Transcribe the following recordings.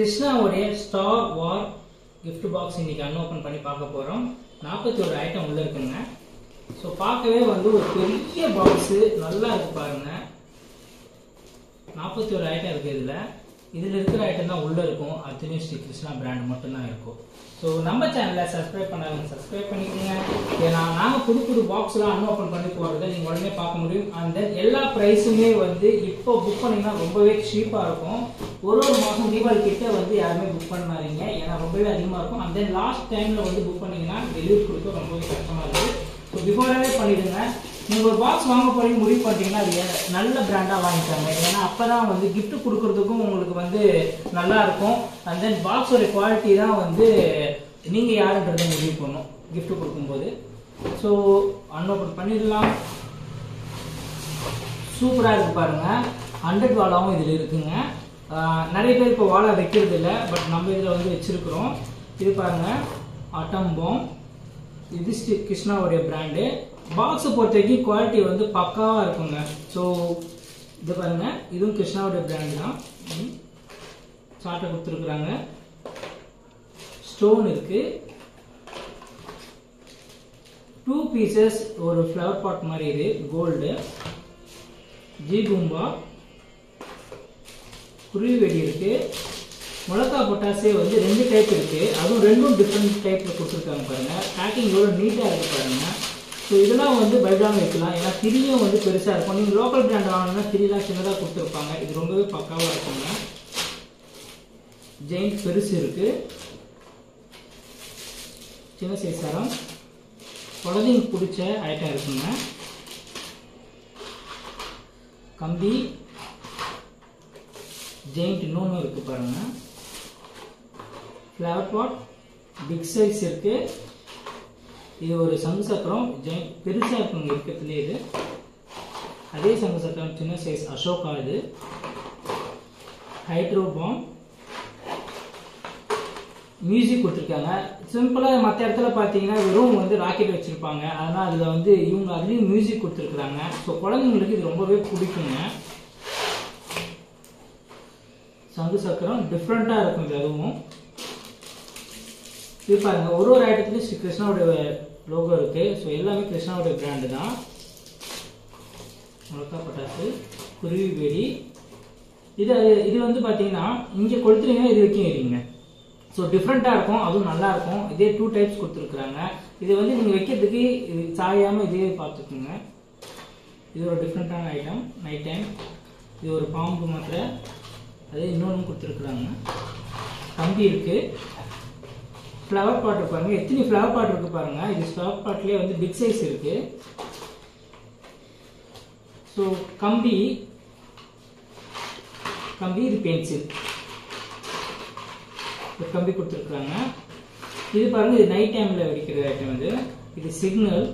கிருஷ்ணாவுடைய star war gift box இன்னைக்கு unopen பண்ணி பார்க்க போறோம் நாற்பத்தி ஒரு ஐட்டம் உள்ள இருக்குங்க ஸோ பார்க்கவே வந்து ஒரு பெரிய பாக்ஸ் நல்லா இருக்கு பாருங்க நாற்பத்தி ஒரு ஐட்டம் இருக்கு இதுல இதுல இருக்கிற ஐட்டம் தான் உள்ள இருக்கும் அத்தனையும் ஸ்ரீ கிருஷ்ணா பிராண்ட் மட்டும்தான் இருக்கும் ஸோ நம்ம சேனலை சப்ஸ்கிரைப் பண்ணாதவங்க சப்ஸ்கிரைப் பண்ணிக்கோங்க ஏன்னா நாங்கள் புது புது பாக்ஸ்லாம் அன்ஓப்பன் பண்ணி போகிறத நீங்கள் உடனே பார்க்க முடியும் அண்ட் தென் எல்லா ப்ரைஸுமே வந்து இப்போ புக் பண்ணீங்கன்னா ரொம்பவே சீப்பாக இருக்கும் ஒரு ஒரு மாதம் தீபாவளி கிட்ட வந்து யாருமே புக் பண்ணாதீங்க ஏன்னா ரொம்பவே அதிகமாக இருக்கும் அண்ட் தென் லாஸ்ட் டைமில் வந்து புக் பண்ணீங்கன்னா டெலிவரி கொடுக்க ரொம்பவே கஷ்டமாக இருக்குது ஸோ பிஃபோராகவே பண்ணிடுங்க நீங்கள் ஒரு பாக்ஸ் வாங்க போறீங்க முடிவு பண்ணிட்டீங்கன்னா அது ஏ- நல்ல பிராண்டாக வாங்கிட்டாங்க ஏன்னா அப்போ தான் வந்து gift கொடுக்கறதுக்கும் உங்களுக்கு வந்து நல்லா இருக்கும் அண்ட் தென் பாக்ஸோட குவாலிட்டி தான் வந்து நீங்கள் யாருன்றதை முடிவு பண்ணும் gift கொடுக்கும்போது ஸோ அன்ஓப்பன் பண்ணிடலாம் சூப்பராக இருக்கு பாருங்க ஹண்ட்ரட் வாலாவும் இதில் இருக்குங்க ஆஹ் நிறைய பேர் இப்போ வாழை வைக்கிறது இல்லை பட் நம்ம இதில் வந்து வச்சிருக்கிறோம் இது பாருங்க அட்டம்போம் இது ஸ்ரீ கிருஷ்ணாவுடைய பிராண்டு பாக்ஸை பொறுத்த வரைக்கும் குவாலிட்டி வந்து பக்காவாக இருக்குங்க ஸோ இது பாருங்க இதுவும் கிருஷ்ணாவுடைய பிராண்டு தான் சாட்டை கொடுத்துருக்குறாங்க ஸ்டோன் இருக்கு டூ பீசஸ் ஒரு ஃப்ளவர் பாட் மாதிரி இது கோல்டு ஜி பூம்பா குருவி வெடி இருக்கு மிளகா பொட்டாசே வந்து ரெண்டு டைப் இருக்கு அதுவும் ரெண்டும் டிஃப்ரெண்ட் டைப்ல கொடுத்துருக்காங்க பாருங்க பேக்கிங் எவ்வளோ நீட்டாக இருக்கு பாருங்க ஸோ இதெல்லாம் வந்து பயப்படாமல் வைக்கலாம் ஏன்னா திரியும் வந்து பெருசாக இருக்கும் நீங்கள் லோக்கல் பிராண்ட் வாங்கினா திரிலாம் சின்னதாக கொடுத்துருப்பாங்க இது ரொம்பவே பக்காவாக இருக்குங்க ஜெயின் பெருசு இருக்கு சின்ன சைஸ் சரம் குழந்தைங்க பிடிச்ச ஐட்டம் இருக்குங்க கம்பி ஜெயிண்ட் இன்னொன்று இருக்கு பாருங்க ஃப்ளவர் பாட் பிக் சைஸ் இருக்கு இது ஒரு சங்கு சக்கரம் ஜெயிண்ட் பெருசா இருக்குங்க இருக்கிறதுலே இது அதே சங்கு சக்கரம் சின்ன சைஸ் அசோகா இது ஹைட்ரோபாம் மியூசிக் கொடுத்துருக்காங்க சிம்பிளாக மற்ற இடத்துல பார்த்தீங்கன்னா வெறும் வந்து ராக்கெட் வச்சுருப்பாங்க அதனால் அதில் வந்து இவங்க அதுலேயும் மியூசிக் கொடுத்துருக்குறாங்க ஸோ குழந்தைங்களுக்கு இது ரொம்பவே பிடிக்குங்க சங்கு சக்கரம் டிஃப்ரெண்ட்டாக இருக்கும் இது அதுவும் இது பாருங்க ஒரு ஒரு ஐட்டத்துலையும் ஸ்ரீ கிருஷ்ணாவுடைய லோகோ இருக்கு ஸோ எல்லாமே கிருஷ்ணாவுடைய பிராண்டு தான் மிளகா பட்டாசு குருவி வெடி இது இது வந்து பார்த்தீங்கன்னா இங்கே கொளுத்துறீங்க இது வரைக்கும் எரியுங்க ஸோ டிஃப்ரெண்ட்டாக இருக்கும் அதுவும் நல்லா இருக்கும் இதே டூ டைப்ஸ் கொடுத்துருக்குறாங்க இது வந்து நீங்கள் வைக்கிறதுக்கு இது சாயாமல் இதே பார்த்துக்குங்க இது ஒரு டிஃப்ரெண்ட்டான ஐட்டம் நைட் டைம் இது ஒரு பாம்பு மாத்திரை அதே இன்னொன்று கொடுத்துருக்குறாங்க கம்பி இருக்கு ஃப்ளவர் பாட் பாருங்க எத்தனை ஃப்ளவர் பாட் இருக்கு பாருங்க இது ஃப்ளவர் பாட்லேயே வந்து பிக் சைஸ் இருக்கு ஸோ கம்பி கம்பி இது பென்சில் ஒரு கம்பி கொடுத்துருக்குறாங்க இது பாருங்க இது நைட் டைம்ல வெடிக்கிற ஐட்டம் இது இது சிக்னல்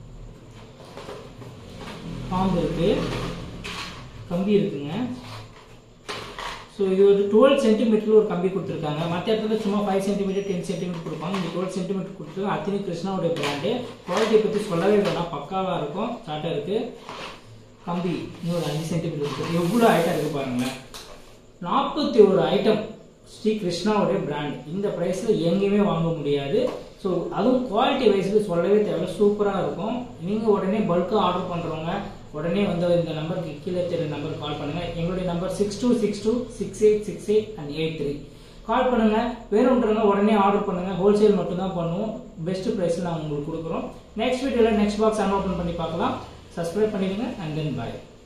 பாம்பு இருக்கு கம்பி இருக்குங்க ஸோ இது ஒரு டுவெல் சென்டிமீட்டர் ஒரு கம்பி கொடுத்துருக்காங்க மற்ற இடத்துல சும்மா ஃபைவ் சென்டிமீட்டர் டென் சென்டிமீட்டர் கொடுப்பாங்க இந்த டுவெல் சென்டிமீட்டர் கொடுத்துருக்காங்க அத்தனை கிருஷ்ணாவுடைய பிராண்டு குவாலிட்டியை பற்றி சொல்லவே வேணாம் பக்காவாக இருக்கும் சாட்டா இருக்கு கம்பி இன்னொரு அஞ்சு சென்டிமீட்டர் இருக்கு எவ்வளோ ஐட்டம் இருக்கு பாருங்களேன் நாற்பத்தி ஒரு ஐட்டம் ஸ்ரீ கிருஷ்ணாவுடைய பிராண்ட் இந்த ப்ரைஸில் எங்கேயுமே வாங்க முடியாது ஸோ அதுவும் குவாலிட்டி வைஸில் சொல்லவே தேவையில்ல சூப்பராக இருக்கும் நீங்கள் உடனே பல்காக ஆர்டர் பண்ணுறவங்க உடனே வந்து இந்த நம்பருக்கு கீழே தெரிய நம்பருக்கு கால் பண்ணுங்க எங்களுடைய number six two six two six eight six eight and eight three call பண்ணுங்க வேணுன்றவங்க உடனே ஆர்டர் பண்ணுங்க ஹோல்சேல் மட்டும் தான் பண்ணுவோம் பெஸ்ட் ப்ரைஸில் நாங்கள் உங்களுக்கு கொடுக்குறோம் நெக்ஸ்ட் வீடியோவில் நெக்ஸ்ட் பாக்ஸ் அன்ஓப்பன் பண்ணி பார்க்கலாம் சப்ஸ்கிரைப் பண்ணிடுங்க அண்ட் தென் பாய்